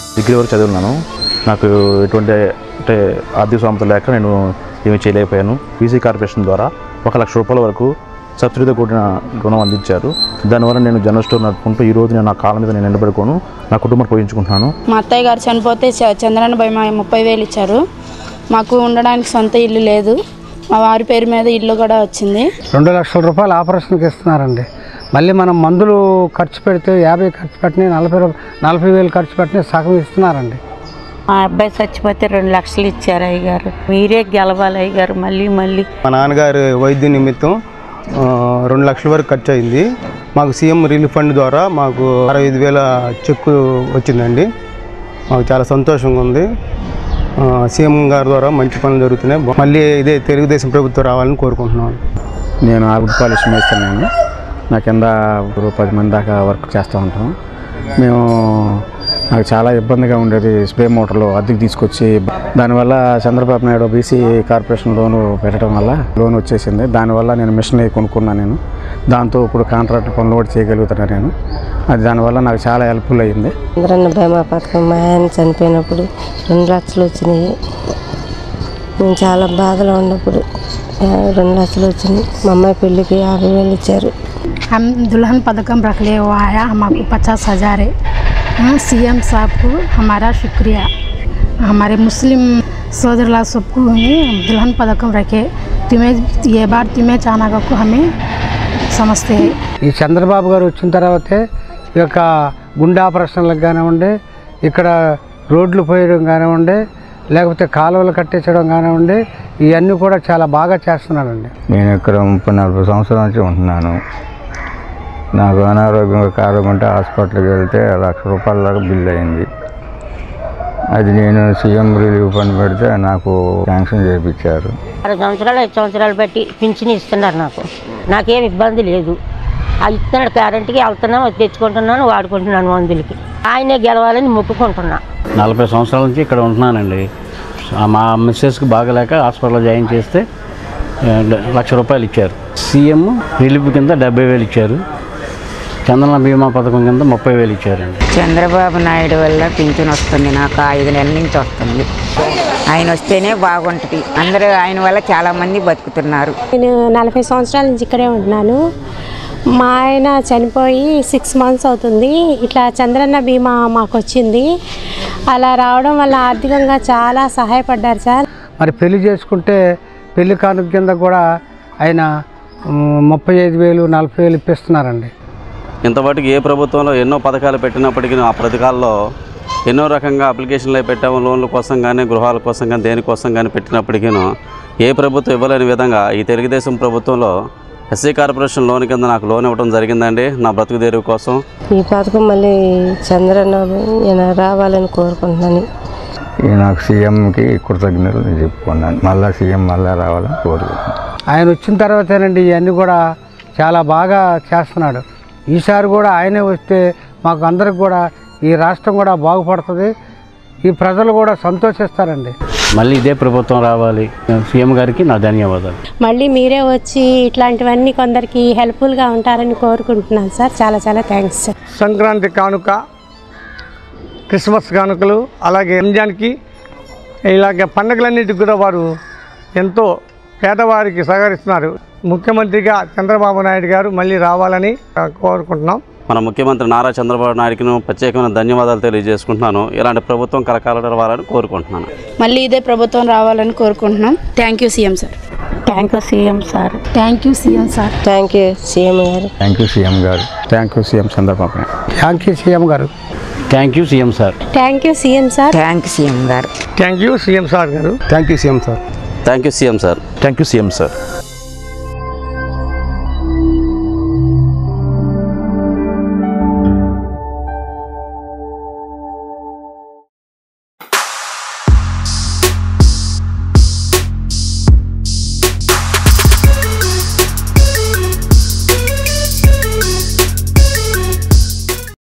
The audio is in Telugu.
డిగ్రీ వరకు చదివినాను నాకు ఎటువంటి అంటే ఆర్థిక స్వామత లేక నేను ఏమీ చేయలేకపోయాను బీసీ కార్పొరేషన్ ద్వారా ఒక లక్ష రూపాయల వరకు సబ్సిడీతో కూడిన రుణం అందించారు దానివల్ల నేను జనరల్ స్టోర్ నడుపుకుంటూ ఈ రోజు నేను నా కాళ్ళ మీద నేను నిలబడుకోను నా కుటుంబం పోయించుకుంటున్నాను మా అత్తయ్య గారు చనిపోతే చ- చంద్రన్న భయ మా ముప్పై వేలు ఇచ్చారు మాకు ఉండడానికి సొంత ఇల్లు లేదు మా వారి పేరు మీద ఇల్లు కూడా వచ్చింది రెండు లక్షల రూపాయలు ఆపరేషన్కి ఇస్తున్నారండి మళ్ళీ మనం మందులు ఖర్చు పెడితే యాభై ఖర్చు పెట్టిన నలభై రూ- నలభై వేలు ఖర్చు పెట్టిన సగం ఇస్తున్నారండి మా అబ్బాయి చచ్చిపోతే రెండు లక్షలు ఇచ్చారు అయ్యగారు మీరే గెలవాలి అయ్యగారు మళ్ళీ మళ్ళీ మా నాన్నగారి వైద్య నిమిత్తం ఆ, రెండు లక్షల వరకు ఖర్చు అయింది మాకు సీఎం రిలీఫ్ ఫండ్ ద్వారా మాకు అరవై ఐదు వేల చెక్కు వచ్చిందండి మాకు చాలా సంతోషంగా ఉంది ఆ, సీఎం గారి ద్వారా మంచి పనులు జరుగుతున్నాయి మళ్ళీ ఇదే తెలుగుదేశం ప్రభుత్వం రావాలని కోరుకుంటున్నాను నేను ఆవిడ పాలిష్ మేస్తాను నేను నా కింద ఒక పది మంది దాకా వర్క్ చేస్తూ ఉంటాం మేము నాకు చాలా ఇబ్బందిగా ఉండేది స్ప్రే మోటార్లు అద్దెకి తీసుకొచ్చి దానివల్ల Chandrababu Naidu BC corporation loan పెట్టడం వల్ల లోన్ వచ్చేసింది దానివల్ల నేను మిషన్ కొనుక్కున్నాను నేను దాంతో ఇప్పుడు కాంట్రాక్ట్ పనులు కూడా చేయగలుగుతున్నాను నేను అది దానివల్ల నాకు చాలా హెల్ప్ఫుల్ అయ్యింది చంద్రన్న బీమా పథకం మా ఆయన చనిపోయినప్పుడు రెండు లక్షలు వచ్చినాయి మేము చాలా బాధలో ఉన్నప్పుడు ఆ, రెండు లక్షలు వచ్చినాయి మా అమ్మాయి పెళ్ళికి యాభై వేలు ఇచ్చారు हम दुल्हन पदकम रख ले हुआ आया हमको पचास हज़ार है हाँ सीएम साहब को हमारा शुक्रिया हमारे मुस्लिम सोदरला सबको हमें दुल्हन पदकम रखे तुम्हें ये बार तुम्हें चाहना को हमें समझते हैं ఈ చంద్రబాబు గారు వచ్చిన తర్వాతే ఈ యొక్క గుండె ఆపరేషన్లకు కానివ్వండి ఇక్కడ రోడ్లు పోయడం కానివ్వండి లేకపోతే కాలువలు కట్టించడం కానివ్వండి ఇవన్నీ కూడా చాలా బాగా చేస్తున్నాడండి నేను ఇక్కడ ముప్పై నలభై సంవత్సరాల నుంచి ఉంటున్నాను నాకు అనారోగ్యంగా కారం ఉంటే హాస్పిటల్కి వెళ్తే లక్ష రూపాయల దాకా బిల్ అయింది అది నేను సీఎం రిలీఫ్ ఫండ్ పెడితే నాకు శాంక్షన్ చేయించారు ఆరు సంవత్సరాలు ఐదు సంవత్సరాలు బట్టి పింఛన్ ఇస్తున్నారు నాకు నాకేం ఇబ్బంది లేదు ఆ ఇస్తున్నాడు కరెంట్కి వెళ్తున్నాను అది తెచ్చుకుంటున్నాను వాడుకుంటున్నాను మందులకి ఆయనే గెలవాలని మొక్కుకుంటున్నా నలభై సంవత్సరాల నుంచి ఇక్కడ ఉంటున్నానండి ఆ మా మిస్సెస్కి బాగలేక హాస్పిటల్లో జాయిన్ చేస్తే ఆ, లక్ష రూపాయలు ఇచ్చారు సీఎం రిలీఫ్ కింద డెబ్బై వేలు ఇచ్చారు చంద్రన బీమా పథకం కింద ముప్పై వేలు ఇచ్చారండి చంద్రబాబు నాయుడు వల్ల పింఛన్ వస్తుంది నాకు ఐదు నెలల నుంచి వస్తుంది ఆయన వస్తేనే బాగుంటుంది అందరూ ఆయన వల్ల చాలా మంది బతుకుతున్నారు నేను నలభై సంవత్సరాల నుంచి ఇక్కడే ఉంటున్నాను మా ఆయన చనిపోయి సిక్స్ మంత్స్ అవుతుంది ఇట్లా చంద్రన్న బీమా మాకు వచ్చింది అలా రావడం వల్ల ఆర్థికంగా చాలా సహాయపడ్డారు సార్ మరి పెళ్లి చేసుకుంటే పెళ్లి కానుక కింద కూడా ఆయన ఉమ్, ముప్పై ఐదు వేలు నలభై వేలు ఇప్పిస్తున్నారండి ఇంతవరకు ఏ ప్రభుత్వంలో ఎన్నో పథకాలు పెట్టినప్పటికీ ఆ పథకాల్లో ఎన్నో రకంగా అప్లికేషన్లు అవి పెట్టాము లోన్ల కోసం కానీ గృహాల కోసం కానీ దేనికోసం కానీ పెట్టినప్పటికీ ఏ ప్రభుత్వం ఇవ్వలేని విధంగా ఈ తెలుగుదేశం ప్రభుత్వంలో ఎస్సీ కార్పొరేషన్ లోన్ కింద నాకు లోన్ ఇవ్వడం జరిగిందండి నా బ్రతుకు తెరువు కోసం ఈ పథకం మళ్ళీ చంద్రన్న ఈయన రావాలని కోరుకుంటున్నాను ఈ నాకు సీఎంకి కృతజ్ఞతలు చెప్పుకున్నాను మళ్ళీ సీఎం మళ్ళీ రావాలని కోరుకుంటున్నాను ఆయన వచ్చిన తర్వాతేనండి ఇవన్నీ కూడా చాలా బాగా చేస్తున్నాడు ఈసారి కూడా ఆయనే వస్తే మాకు అందరికి కూడా ఈ రాష్ట్రం కూడా బాగుపడుతుంది ఈ ప్రజలు కూడా సంతోషిస్తారండి మళ్ళీ ఇదే ప్రభుత్వం రావాలి సీఎం గారికి నా ధన్యవాదాలు మళ్ళీ మీరే వచ్చి ఇట్లాంటివన్నీ కొందరికి హెల్ప్ఫుల్గా ఉంటారని కోరుకుంటున్నాను సార్ చాలా చాలా థ్యాంక్స్ సార్ సంక్రాంతి కానుక క్రిస్మస్ కానుకలు అలాగే రంజాన్కి ఇలాగ పండుగలన్నిటికి కూడా వారు ఎంతో పేదవారికి సహకరిస్తున్నారు ముఖ్యమంత్రిగా చంద్రబాబు నాయుడు గారు మళ్ళీ రావాలని ఆ, కోరుకుంటున్నాం మన ముఖ్యమంత్రి నారా చంద్రబాబు నాయుడుకి ప్రత్యేకమైన ధన్యవాదాలు తెలియజేసుకుంటున్నాను ఇలాంటి ప్రభుత్వం కలకాలం రావాలని కోరుకుంటున్నాను మళ్ళీ ఇదే ప్రభుత్వం రావాలని కోరుకుంటున్నాం thank you CM sir thank you CM sir thank you CM sir thank you CM గారు థ్యాంక్ యూ సీఎం గారు thank you CM Chandrababu Naidu thank you CM గారు thank you CM sir thank you CM sir thank CM గారు థ్యాంక్ యూ సీఎం సార్ గారు thank you CM sir thank you CM sir thank you CM sir